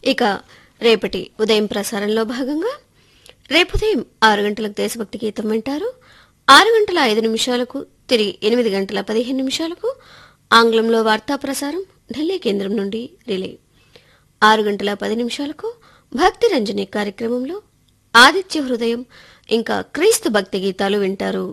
ఇక రేపటి ఉదయం ప్రసారంలో భాగంగా రేపు ఉదయం ఆరు గంటలకు దేశభక్తి గీతం వింటారు ఆరు గంటల ఐదు నిమిషాలకు తిరిగి ఎనిమిది గంటల పదిహేను నిమిషాలకు ఆంగ్లంలో వార్తా ప్రసారం ఢిల్లీ కేంద్రం నుండి రిలే ఆరు గంటల పది నిమిషాలకు భక్తి రంజని కార్యక్రమంలో ఆదిత్య హృదయం ఇంకా క్రీస్తు భక్తి గీతాలు వింటారు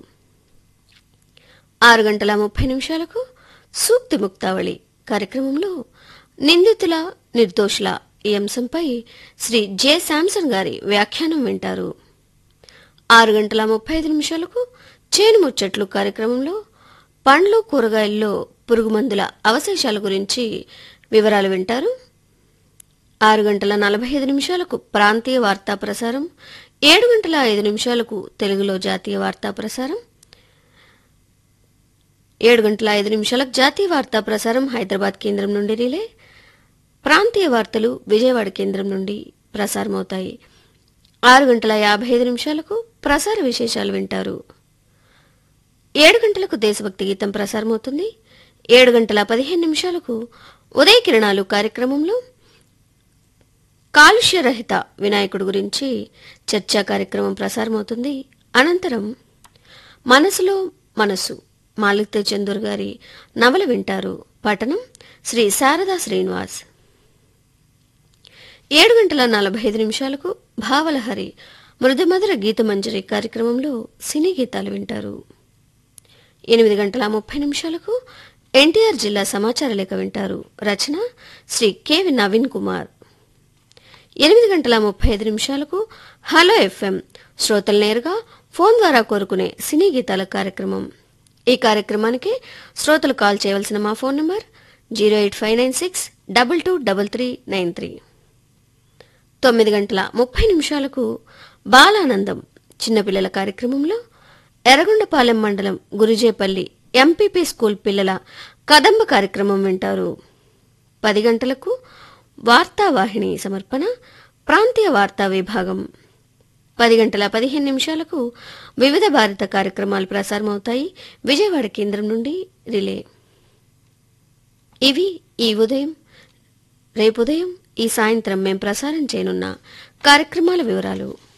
ఆరు గంటల ముప్పై నిమిషాలకు సూక్తి ముక్తావళి కార్యక్రమంలో నిందితుల నిర్దోషుల ఈ అంశంపై శ్రీ జె శాంసన్ గారి వ్యాఖ్యానం వింటారు ఆరు గంటల ముప్పై ఐదు నిమిషాలకు చేను ముచ్చట్లు కార్యక్రమంలో పండ్లు కూరగాయల్లో పురుగుమందుల అవశేషాల గురించి వివరాలు వింటారు ఆరు గంటల నలభై ఐదు నిమిషాలకు ప్రాంతీయ వార్తా ప్రసారం ఏడు గంటల ఐదు నిమిషాలకు తెలుగులో జాతీయ వార్తా ప్రసారం ఏడు గంటల ఐదు నిమిషాలకు జాతీయ వార్తా ప్రసారం హైదరాబాద్ కేంద్రం నుండి రిలే ప్రాంతీయ వార్తలు విజయవాడ కేంద్రం నుండి ప్రసారమవుతాయి ఆరు గంటల యాభై ఐదు నిమిషాలకు ప్రసార విశేషాలు వింటారు ఏడు గంటలకు దేశభక్తి గీతం ప్రసారమవుతుంది ఏడు గంటల పదిహేను నిమిషాలకు ఉదయ కిరణాలు కార్యక్రమంలో కాలుష్య రహిత వినాయకుడు గురించి చర్చా కార్యక్రమం ప్రసారమవుతుంది అనంతరం మనసులో మనసు మాలిక్ చందూర్ గారి నవల వింటారు పఠనం శ్రీ శారదా శ్రీనివాస్ ఏడు గంటల నలభై ఐదు నిమిషాలకు భావలహరి మృదుమధుర గీతమంజరి కార్యక్రమంలో సినీ గీతాలు వింటారు ఎనిమిది గంటల ముప్పై నిమిషాలకు ఎన్టీఆర్ జిల్లా సమాచార లేఖ వింటారు రచన శ్రీ కెవి నవీన్ కుమార్ ఎనిమిది గంటల ముప్పై ఐదు నిమిషాలకు హలో ఎఫ్ఎం శ్రోతలు నేరుగా ఫోన్ ద్వారా కోరుకునే సినీ గీతాల కార్యక్రమం ఈ కార్యక్రమానికి శ్రోతలు కాల్ చేయవలసిన మా phone number zero eight five nine six double two double three nine three తొమ్మిది గంటల ముప్పై నిమిషాలకు బాలానందం చిన్నపిల్లల కార్యక్రమంలో ఎర్రగొండపాలెం మండలం గురిజేపల్లి ఎంపీపీ స్కూల్ పిల్లల కదంబ కార్యక్రమం వింటారు పది గంటలకు వార్తావాహిని సమర్పణ ప్రాంతీయ వార్తా విభాగం పది గంటల పదిహేను నిమిషాలకు వివిధ భారత కార్యక్రమాలు ప్రసారమవుతాయి విజయవాడ కేంద్రం నుండి రిలే ఇవి ఈ ఉదయం రేపు ఉదయం ఈ సాయంత్రం మేం ప్రసారం చేయనున్న కార్యక్రమాల వివరాలు